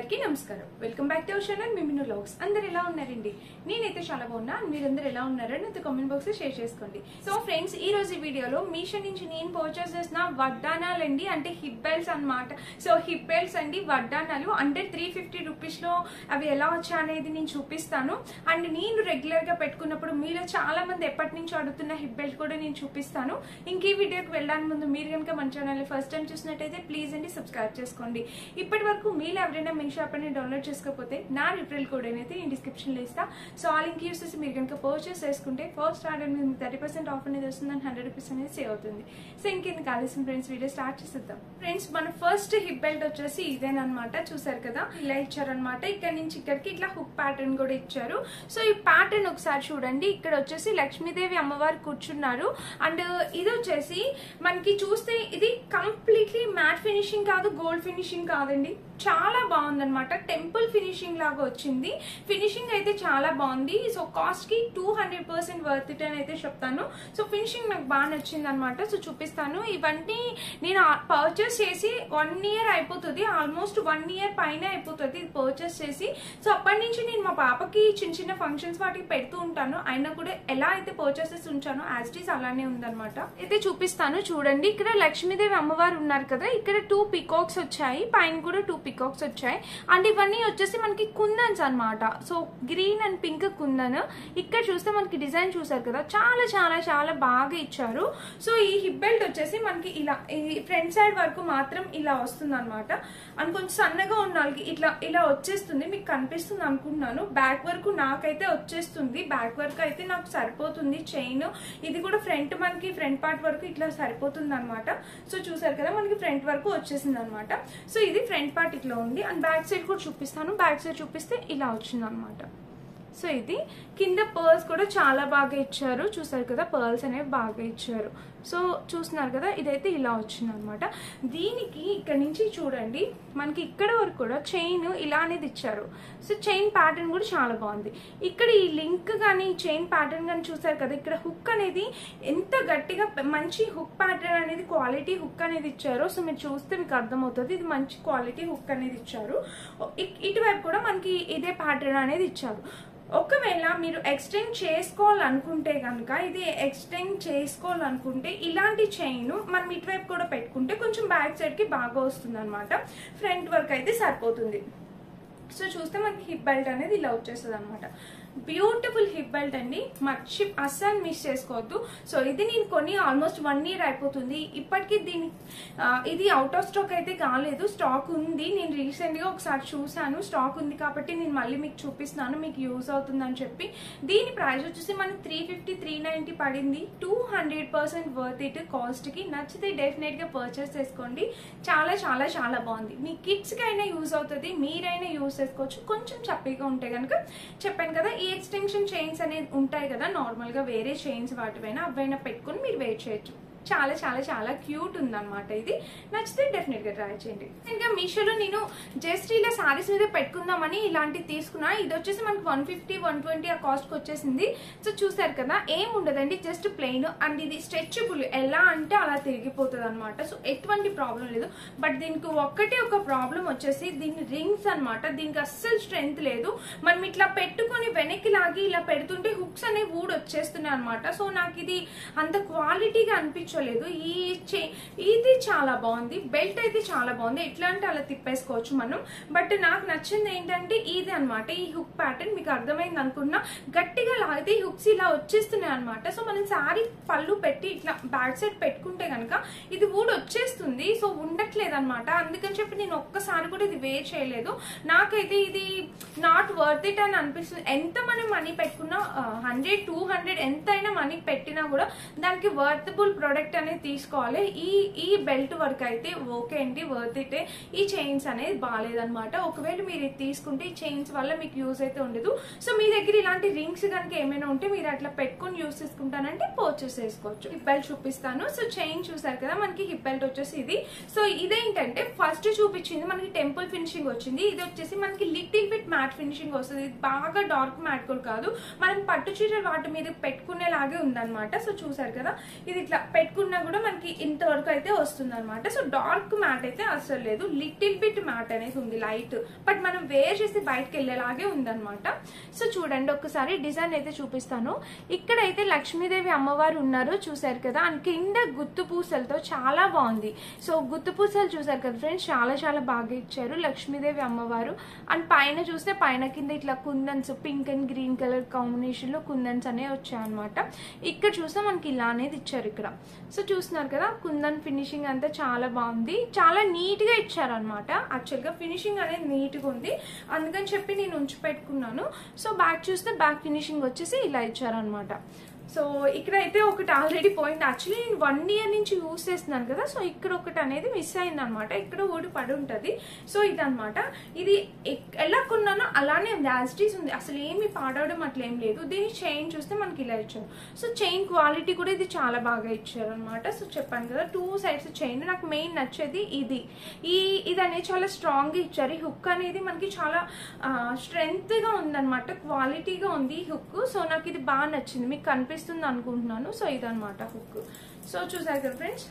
అందరికీ నమస్కారం welcome back to our channel మిమిను లాగ్స్ అందరు ఎలా ఉన్నారండి నేనైతే చాలా బాగున్నా మీరందరూ ఎలా ఉన్నారని నాతో కామెంట్ బాక్స్ లో షేర్ చేసుకోండి సో ఫ్రెండ్స్ ఈ రోజు ఈ వీడియోలో మీషో నుంచి నేను పర్చేస్ చేసిన వడ్డానాలండి అంటే హిప్ బెల్ట్స్ అన్నమాట సో హిప్ బెల్ట్స్ అండి వడ్డానాలు అంటే త్రీ ఫిఫ్టీ రూపీస్ లో అవి ఎలా వచ్చాయి అనేది నేను చూపిస్తాను అండ్ నేను రెగ్యులర్ గా పెట్టుకున్నప్పుడు మీలో చాలా మంది ఎప్పటి నుంచి అడుగుతున్న హిప్ బెల్ట్ కూడా నేను చూపిస్తాను ఇంక ఈ వీడియోకి వెళ్ళడానికి ముందు మీరు కనుక మన ఛానల్ ఫస్ట్ టైం చూసినట్టయితే ప్లీజ్ అండి సబ్స్క్రైబ్ చేసుకోండి ఇప్పటి వరకు మీరు ఎవరైనా మీ షాప్ అని డౌన్లోడ్ చేసుకోకపోతే నా రిఫరల్ కోడ్ అయితే నేను డిస్క్రిప్షన్ లో ఇస్తా సో ఆ లింక్ యూస్ చేసి మీరు కనుక పర్చేస్ చేసుకుంటే ఫస్ట్ ఆర్డర్ మీద థర్టీ పర్సెంట్ ఆఫ్ అనేది వస్తుంది అండ్ హండ్రెడ్ రూపీస్ అనేది సేవ్ అవుతుంది సో ఇంకెందుకు ఆలస్యం ఫ్రెండ్స్ వీడియో స్టార్ట్ చేసేద్దాం ఫ్రెండ్స్ మన ఫస్ట్ హిప్ బెల్ట్ వచ్చేసి ఇదేనమాట చూసారు కదా ఇలా ఇచ్చారనమాట ఇక్కడ నుంచి ఇక్కడికి ఇట్లా హుక్ ప్యాటర్న్ కూడా ఇచ్చారు సో ఈ ప్యాటర్న్ ఒకసారి చూడండి ఇక్కడ వచ్చేసి లక్ష్మీదేవి అమ్మవారు కూర్చున్నారు అండ్ ఇది వచ్చేసి మనకి చూస్తే ఇది కంప్లీట్లీ మ్యాట్ ఫినిషింగ్ కాదు గోల్డ్ ఫినిషింగ్ కాదండి చాలా బాగుందన్నమాట టెంపుల్ ఫినిషింగ్ లాగా వచ్చింది ఫినిషింగ్ అయితే చాలా బాగుంది సో కాస్ట్ కి two hundred percent worth it అని అయితే చెప్తాను సో ఫినిషింగ్ నాకు బాగా నచ్చింది అనమాట సో చూపిస్తాను ఇవన్నీ నేను పర్చేస్ చేసి వన్ ఇయర్ అయిపోతుంది ఆల్మోస్ట్ వన్ ఇయర్ పైన అయిపోతుంది ఇది పర్చేస్ చేసి సో అప్పటి నుంచి నేను మా పాపకి చిన్న చిన్న ఫంక్షన్స్ వాటికి పెడుతూ ఉంటాను అయినా కూడా ఎలా అయితే పర్చేస్ చేసి ఉంచానో యాజ్ ఇట్ ఈస్ అలానే ఉందన్నమాట అయితే చూపిస్తాను చూడండి ఇక్కడ లక్ష్మీదేవి అమ్మవారు ఉన్నారు కదా ఇక్కడ టూ పికాక్స్ వచ్చాయి పైన కూడా టూ పికాక్స్ వచ్చాయి అండ్ ఇవన్నీ వచ్చేసి మనకి కుందన్స్ అన్నమాట so green and pink kundan ఇక్కడ చూస్తే మనకి డిజైన్ చూసారు కదా చాలా చాలా చాలా బాగా ఇచ్చారు సో ఈ హిప్ బెల్ట్ వచ్చేసి మనకి ఇలా ఈ ఫ్రంట్ సైడ్ వరకు మాత్రం ఇలా వస్తుంది అనమాట అండ్ కొంచెం సన్నగా ఉన్న వాళ్ళకి ఇట్లా ఇలా వచ్చేస్తుంది మీకు కనిపిస్తుంది అనుకుంటున్నాను బ్యాక్ వరకు నాకైతే వచ్చేస్తుంది బ్యాక్ వరకు అయితే నాకు సరిపోతుంది చైన్ ఇది కూడా ఫ్రంట్ మనకి ఫ్రంట్ పార్ట్ వరకు ఇట్లా సరిపోతుంది అనమాట సో చూసారు కదా మనకి ఫ్రంట్ వరకు వచ్చేసింది అనమాట సో ఇది ఫ్రంట్ పార్ట్ ఇట్లా ఉంది అండ్ బ్యాక్ సైడ్ కూడా చూపిస్తాను బ్యాక్ సైడ్ చూపిస్తే ఇలా వచ్చింది అనమాట సో ఇది కింద పర్ల్స్ కూడా చాలా బాగా ఇచ్చారు చూసారు కదా పర్ల్స్ అనేవి బాగా ఇచ్చారు సో చూస్తున్నారు కదా ఇదైతే ఇలా వచ్చింది అనమాట దీనికి ఇక్కడ నుంచి చూడండి మనకి ఇక్కడ వరకు కూడా చైన్ ఇలా అనేది ఇచ్చారు సో చైన్ ప్యాటర్న్ కూడా చాలా బాగుంది ఇక్కడ ఈ లింక్ కానీ చైన్ ప్యాటర్న్ కానీ చూసారు కదా ఇక్కడ హుక్ అనేది ఎంత గట్టిగా మంచి హుక్ ప్యాటర్న్ అనేది క్వాలిటీ హుక్ అనేది ఇచ్చారో సో మీరు చూస్తే మీకు అర్థమవుతుంది ఇది మంచి క్వాలిటీ హుక్ అనేది ఇచ్చారు ఇ- ఇటువైపు కూడా మనకి ఇదే ప్యాటర్న్ అనేది ఇచ్చారు ఒకవేళ మీరు ఎక్స్టెండ్ చేసుకోవాలనుకుంటే కనుక ఇది ఎక్స్టెండ్ చేసుకోవాలనుకుంటే ఇలాంటి చైన్ మనం ఇటువైపు కూడా పెట్టుకుంటే కొంచెం బ్యాక్ సైడ్ కి బాగా వస్తుంది అనమాట ఫ్రంట్ వర్క్ అయితే సరిపోతుంది సో చూస్తే మనకి హిప్ బెల్ట్ అనేది ఇలా వచ్చేస్తుంది అనమాట బ్యూటిఫుల్ హిప్ బెల్ట్ అండి మర్చి అస్సలు మిస్ చేసుకోవద్దు సో ఇది నేను కొని ఆల్మోస్ట్ వన్ ఇయర్ అయిపోతుంది ఇప్పటికీ దీని ఆ, ఇది అవుట్ ఆఫ్ స్టాక్ అయితే కాలేదు స్టాక్ ఉంది నేను రీసెంట్ గా ఒకసారి చూసాను స్టాక్ ఉంది కాబట్టి నేను మళ్ళీ మీకు చూపిస్తున్నాను మీకు యూజ్ అవుతుందని చెప్పి దీని ప్రైస్ వచ్చేసి మనకి త్రీ ఫిఫ్టీ త్రీ నైన్టీ పడింది two hundred percent worth it cost కి నచ్చితే డెఫినెట్ గా పర్చేస్ చేసుకోండి చాలా చాలా చాలా బాగుంది మీ కిడ్స్ కి అయినా యూజ్ అవుతుంది మీరైనా యూజ్ చేసుకోవచ్చు కొంచెం చప్పగా ఉంటే కనుక చెప్పాను కదా ఈ ఎక్స్టెన్షన్ చైన్స్ అనేది ఉంటాయి కదా నార్మల్ గా వేరే చైన్స్ వాటివైనా అవైనా పెట్టుకొని మీరు వెయిట్ చేయొచ్చు చాలా చాలా చాలా క్యూట్ ఉందన్నమాట ఇది నచ్చితే డెఫినెట్ గా ట్రై చేయండి ఇంకా మీషోలో నేను జస్ట్ ఇలా సారీస్ మీద పెట్టుకుందామని ఇలాంటివి తీసుకున్నా ఇది వచ్చేసి మనకి వన్ ఫిఫ్టీ వన్ ట్వంటీ ఆ కాస్ట్ వచ్చేసింది సో చూసారు కదా ఏం ఉండదండి జస్ట్ ప్లెయిన్ అండ్ ఇది స్ట్రెచబుల్ ఎలా అంటే అలా తిరిగిపోతుంది అనమాట సో ఎటువంటి ప్రాబ్లం లేదు బట్ దీనికి ఒక్కటే ఒక ప్రాబ్లం వచ్చేసి దీని రింగ్స్ అన్నమాట దీనికి అస్సలు స్ట్రెంగ్త్ లేదు మనం ఇట్లా పెట్టుకొని వెనక్కి లాగి ఇలా పెడుతుంటే హుక్స్ అనేవి ఊడి వచ్చేస్తున్నాయి అనమాట సో నాకు ఇది అంత క్వాలిటీగా అనిపించలేదు ఈ చే- ఇది చాలా బాగుంది బెల్ట్ అయితే చాలా బాగుంది ఎట్లా అంటే అలా తిప్పేసుకోవచ్చు మనం బట్ నాకు నచ్చింది ఏంటంటే ఇది అన్నమాట ఈ హుక్ ప్యాటర్న్ మీకు అర్థమైంది అనుకున్నా గట్టిగా లాగితే ఈ హుక్స్ ఇలా వచ్చేస్తున్నాయి అనమాట సో మనం శారీ పళ్ళు పెట్టి ఇట్లా బ్యాక్ సైడ్ పెట్టుకుంటే కనుక ఇది ఊడి వచ్చేస్తుంది సో ఉండట్లేదు అనమాట అందుకని చెప్పి నేను ఒక్కసారి కూడా ఇది వేర్ చేయలేదు నాకైతే ఇది నాట్ వర్త్ ఇట్ అని అనిపిస్తుంది ఎంత మనం మనీ పెట్టుకున్నా హండ్రెడ్ టూ హండ్రెడ్ ఎంతైనా మనీ పెట్టినా కూడా దానికి వర్తబుల్ ప్రొడక్ట్ అనేది తీసుకోవాలి ఈ ఈ బెల్ట్ వర్క్ అయితే ఓకే అండి వర్త్ ఇట్ ఈ చైన్స్ అనేది బాగాలేదన్నమాట ఒకవేళ మీరు ఇది తీసుకుంటే ఈ చైన్స్ వల్ల మీకు యూజ్ అయితే ఉండదు సో మీ దగ్గర ఇలాంటి రింగ్స్ కనుక ఏమైనా ఉంటే మీరు అట్లా పెట్టుకొని యూస్ చేసుకుంటానంటే పర్చేస్ చేసుకోవచ్చు హిప్ బెల్ట్ చూపిస్తాను సో చైన్ చూసారు కదా మనకి హిప్ బెల్ట్ వచ్చేసి ఇది సో ఇదేంటంటే ఫస్ట్ చూపించింది మనకి టెంపుల్ ఫినిషింగ్ వచ్చింది ఇది వచ్చేసి మనకి లిటిల్ బిట్ మ్యాట్ ఫినిషింగ్ వస్తుంది ఇది బాగా డార్క్ మ్యాట్ కూడా కాదు మనం పట్టు చీరలు వాటి మీద పెట్టుకునేలాగే ఉందన్నమాట సో చూసారు కదా ఇది ఇట్లా పెట్టుకుని పెట్టుకున్నా కూడా మనకి ఇంతవరకు అయితే వస్తుంది అనమాట సో డార్క్ మ్యాట్ అయితే అసలు లేదు లిటిల్ బిట్ మ్యాట్ అనేది ఉంది లైట్ బట్ మనం వేర్ చేసి బయటకు వెళ్ళేలాగే ఉందన్నమాట సో చూడండి ఒక్కసారి డిజైన్ అయితే చూపిస్తాను ఇక్కడైతే లక్ష్మీదేవి అమ్మవారు ఉన్నారు చూసారు కదా అండ్ కింద గుత్తు పూసలతో చాలా బాగుంది సో గుత్తు పూసలు చూసారు కదా ఫ్రెండ్స్ చాలా చాలా బాగా ఇచ్చారు లక్ష్మీదేవి అమ్మవారు అండ్ పైన చూస్తే పైన కింద ఇట్లా kundans pink and green colour combination లో కుందన్స్ అనేవి వచ్చాయన్నమాట ఇక్కడ చూస్తే మనకి ఇలా అనేది ఇచ్చారు ఇక్కడ సో చూస్తున్నారు కదా కుందన్ ఫినిషింగ్ అంతా చాలా బాగుంది చాలా నీట్ గా ఇచ్చారనమాట యాక్చువల్ గా ఫినిషింగ్ అనేది నీట్ గా ఉంది అందుకని చెప్పి నేను ఉంచి పెట్టుకున్నాను సో బ్యాక్ చూస్తే బ్యాక్ ఫినిషింగ్ వచ్చేసి ఇలా ఇచ్చారనమాట సో ఇక్కడైతే ఒకటి ఆల్రెడీ పోయింది యాక్చువల్లీ నేను వన్ ఇయర్ నుంచి యూస్ చేస్తున్నాను కదా సో ఇక్కడ ఒకటి అనేది మిస్ అయింది అనమాట ఇక్కడ ఊడి పడి ఉంటుంది సో ఇదనమాట ఇది ఎక్- ఎలా కొన్నానో అలానే ఉంది యాజిటీస్ ఉంది అసలు ఏమి పాడవడం అట్లా ఏం లేదు దీని చైన్ చూస్తే మనకి ఇలా ఇచ్చారు సో చైన్ క్వాలిటీ కూడా ఇది చాలా బాగా ఇచ్చారు అనమాట సో చెప్పాను కదా టూ సైడ్స్ చైన్ నాకు మెయిన్ నచ్చేది ఇది ఈ ఇది అనేది చాలా స్ట్రాంగ్ గా ఇచ్చారు ఈ హుక్ అనేది మనకి చాలా స్ట్రెంగ్త్ గా ఉందన్నమాట క్వాలిటీగా ఉంది ఈ హుక్ సో నాకు ఇది బాగా నచ్చింది మీకు కనిపిస్తుంది అనుకుంటున్నాను సో ఇదన్నమాట హుక్ సో చూసారు కదా ఫ్రెండ్స్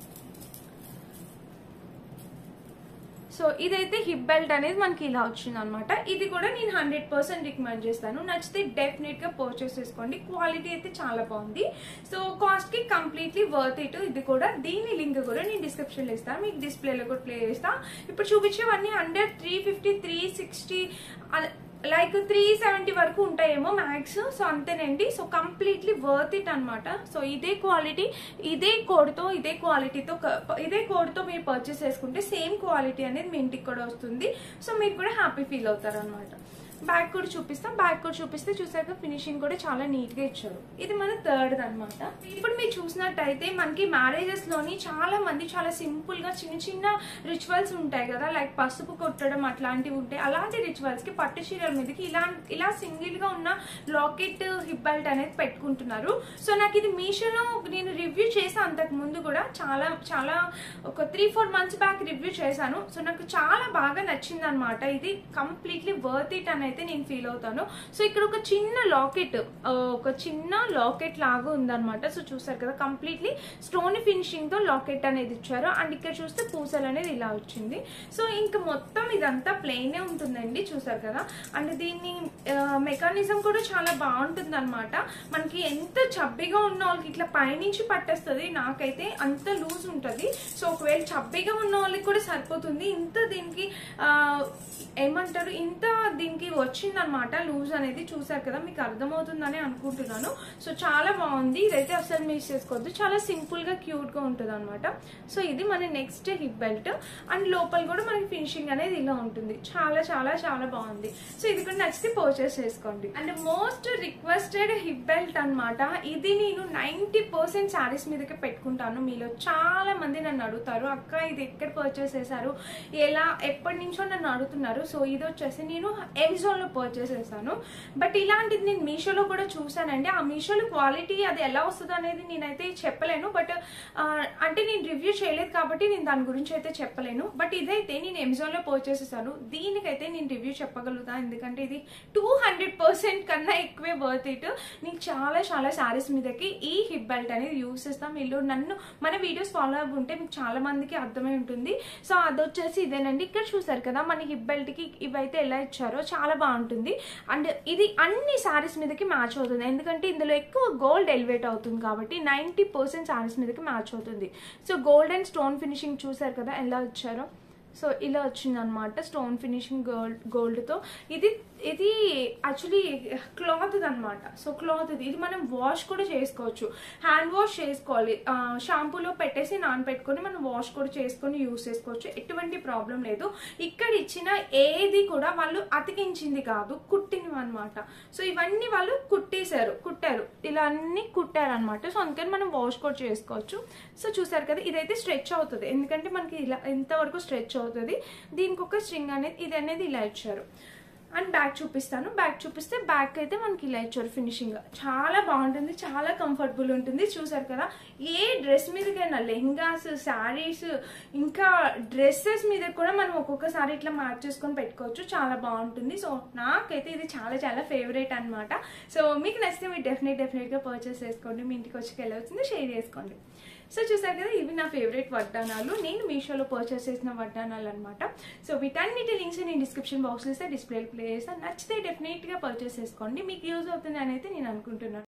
సో ఇదైతే హిప్ బెల్ట్ అనేది మనకి ఇలా వచ్చింది అనమాట ఇది కూడా నేను హండ్రెడ్ పర్సెంట్ రికమెండ్ చేస్తాను నచ్చితే డెఫినెట్ గా పర్చేస్ చేసుకోండి క్వాలిటీ అయితే చాలా బాగుంది సో కాస్ట్ కి కంప్లీట్లీ వర్త్ ఇట్ ఇది కూడా దీని లింక్ కూడా నేను డిస్క్రిప్షన్ లో ఇస్తాను మీకు డిస్ప్లేలో కూడా ప్లే చేస్తా ఇప్పుడు చూపించేవన్నీ under three fifty three sixty like three seventy వరకు ఉంటాయేమో మ్యాక్స్ సో అంతేనండి సో కంప్లీట్లీ వర్త్ ఇట్ అనమాట సో ఇదే క్వాలిటీ ఇదే కోడ్తో ఇదే క్వాలిటీతో ఇదే కోడ్తో మీరు పర్చేస్ చేసుకుంటే సేమ్ క్వాలిటీ అనేది మీ ఇంటికి కూడా వస్తుంది సో మీరు కూడా హ్యాపీ ఫీల్ అవుతారు అనమాట బ్యాక్ కూడా చూపిస్తాం బ్యాక్ కూడా చూపిస్తే చూసాక ఫినిషింగ్ కూడా చాలా నీట్ గా ఇచ్చారు ఇది మన థర్డ్ అనమాట ఇప్పుడు మీరు చూసినట్టయితే మనకి మ్యారేజెస్ లోని చాలా మంది చాలా సింపుల్ గా చిన్న చిన్న రిచువల్స్ ఉంటాయి కదా లైక్ పసుపు కొట్టడం అట్లాంటివి ఉంటాయి అలాంటి రిచువల్స్ కి పట్టు చీరల మీదకి ఇలా ఇలా సింగిల్ గా ఉన్న లాకెట్ హిప్ బెల్ట్ అనేది పెట్టుకుంటున్నారు సో నాకు ఇది మీషోలో నేను రివ్యూ చేసా అంతకు ముందు కూడా చాలా చాలా ఒక three four months back review చేశాను సో నాకు చాలా బాగా నచ్చింది అనమాట ఇది కంప్లీట్లీ వర్త్ ఇట్ అని అయితే నేను ఫీల్ అవుతాను సో ఇక్కడ ఒక చిన్న లాకెట్ ఒక చిన్న లాకెట్ లాగా ఉందన్నమాట సో చూసారు కదా కంప్లీట్లీ స్టోన్ ఫినిషింగ్ తో లాకెట్ అనేది ఇచ్చారు అండ్ ఇక్కడ చూస్తే పూసలు అనేది ఇలా వచ్చింది సో ఇంకా మొత్తం ఇదంతా ప్లెయినే ఉంటుందండి చూసారు కదా అండ్ దీన్ని మెకానిజం కూడా చాలా బాగుంటుంది అనమాట మనకి ఎంత చబ్బిగా ఉన్న వాళ్ళకి ఇట్లా పైనుంచి పట్టేస్తుంది నాకైతే అంత లూజ్ ఉంటుంది సో ఒకవేళ చబ్బిగా ఉన్న వాళ్ళకి కూడా సరిపోతుంది ఇంత దీనికి ఆ, ఏమంటారు ఇంత దీనికి వచ్చిందనమాట లూజ్ అనేది చూసారు కదా మీకు అర్థమవుతుందని అనుకుంటున్నాను సో చాలా బాగుంది ఇదైతే అసలు మిస్ చేసుకోవద్దు చాలా సింపుల్ గా క్యూట్ గా ఉంటుంది అనమాట సో ఇది మన నెక్స్ట్ హిప్ బెల్ట్ అండ్ లోపల కూడా మనకి ఫినిషింగ్ అనేది ఇలా ఉంటుంది చాలా చాలా చాలా బాగుంది సో ఇది కూడా నచ్చితే పర్చేస్ చేసుకోండి and most requested hip belt అన్నమాట ఇది నేను నైన్టీ పర్సెంట్ శారీస్ మీదకే పెట్టుకుంటాను మీలో చాలా మంది నన్ను అడుగుతారు అక్క ఇది ఎక్కడ పర్చేస్ చేశారు ఎలా ఎప్పటి నుంచో నన్ను అడుగుతున్నారు సో ఇది వచ్చేసి నేను అమెజాన్ లో పర్చేస్ చేశాను బట్ ఇలాంటిది నేను మీషోలో కూడా చూసానండి ఆ మీషోలో క్వాలిటీ అది ఎలా వస్తుంది అనేది నేనైతే చెప్పలేను బట్ అంటే నేను రివ్యూ చేయలేదు కాబట్టి నేను దాని గురించి అయితే చెప్పలేను బట్ ఇదైతే నేను అమెజాన్ లో పర్చేస్ చేశాను దీనికైతే నేను రివ్యూ చెప్పగలుగుతాను ఎందుకంటే ఇది టూ హండ్రెడ్ పర్సెంట్ కన్నా ఎక్కువే వర్త్ ఇట్ నీకు చాలా చాలా శారీస్ మీదకి ఈ హిప్ బెల్ట్ అనేది యూస్ చేస్తాం వీళ్ళు నన్ను మన వీడియోస్ ఫాలో అవ్వ ఉంటే మీకు చాలా మందికి అర్థమై ఉంటుంది సో అది వచ్చేసి ఇదేనండి ఇక్కడ చూసారు కదా మన హిప్ బెల్ట్ కి ఇవైతే ఎలా ఇచ్చారో చాలా బాగుంటుంది అండ్ ఇది అన్ని శారీస్ మీదకి మ్యాచ్ అవుతుంది ఎందుకంటే ఇందులో ఎక్కువ గోల్డ్ ఎలివేట్ అవుతుంది కాబట్టి నైంటీ పర్సెంట్ శారీస్ మీదకి మ్యాచ్ అవుతుంది so gold and stone finishing చూసారు కదా ఎలా ఇచ్చారో సో ఇలా వచ్చింది అనమాట స్టోన్ ఫినిషింగ్ గోల్డ్ గోల్డ్తో ఇది ఇది యాక్చువల్లీ క్లాత్ అనమాట సో క్లాత్ ఇది ఇది మనం వాష్ కూడా చేసుకోవచ్చు హ్యాండ్ వాష్ చేసుకోవాలి ఆ, షాంపూలో పెట్టేసి నానబెట్టుకొని మనం వాష్ కూడా చేసుకొని యూస్ చేసుకోవచ్చు ఎటువంటి ప్రాబ్లం లేదు ఇక్కడ ఇచ్చిన ఏది కూడా వాళ్ళు అతికించింది కాదు కుట్టినవి అనమాట సో ఇవన్నీ వాళ్ళు కుట్టేశారు కుట్టారు ఇలా అన్ని కుట్టారు అనమాట సో అందుకని మనం వాష్ కూడా చేసుకోవచ్చు సో చూసారు కదా ఇదైతే స్ట్రెచ్ అవుతుంది ఎందుకంటే మనకి ఇలా ఇంతవరకు స్ట్రెచ్ అవుతుంది దీనికి ఒక స్ట్రింగ్ అనేది ఇది అనేది ఇలా ఇచ్చారు అండ్ బ్యాక్ చూపిస్తాను బ్యాక్ చూపిస్తే బ్యాక్ అయితే మనకి ఇలా ఇచ్చారు ఫినిషింగ్ చాలా బాగుంటుంది చాలా కంఫర్టబుల్ ఉంటుంది చూసారు కదా ఏ డ్రెస్ మీదకైనా లెహంగాస్ శారీస్ ఇంకా డ్రెస్సెస్ మీద కూడా మనం ఒక్కొక్కసారి ఇట్లా మార్చేసుకొని పెట్టుకోవచ్చు చాలా బాగుంటుంది సో నాకైతే ఇది చాలా చాలా ఫేవరెట్ అనమాట సో మీకు నచ్చితే మీరు డెఫినెట్ డెఫినెట్గా పర్చేస్ చేసుకోండి మీ ఇంటికి వచ్చి వెళ్ళవచ్చింది షేర్ చేసుకోండి సో చూసారు కదా ఇవి నా ఫేవరెట్ వడ్డానాలు నేను మీషోలో పర్చేస్ చేసిన వడ్డానాలు అనమాట సో వీటన్నిటి లింక్స్ నేను డిస్క్రిప్షన్ బాక్స్లో ఇస్తే డిస్ప్లే ప్లే చేస్తాను నచ్చితే డెఫినెట్గా పర్చేస్ చేసుకోండి మీకు యూజ్ అవుతుంది అని అయితే నేను అనుకుంటున్నాను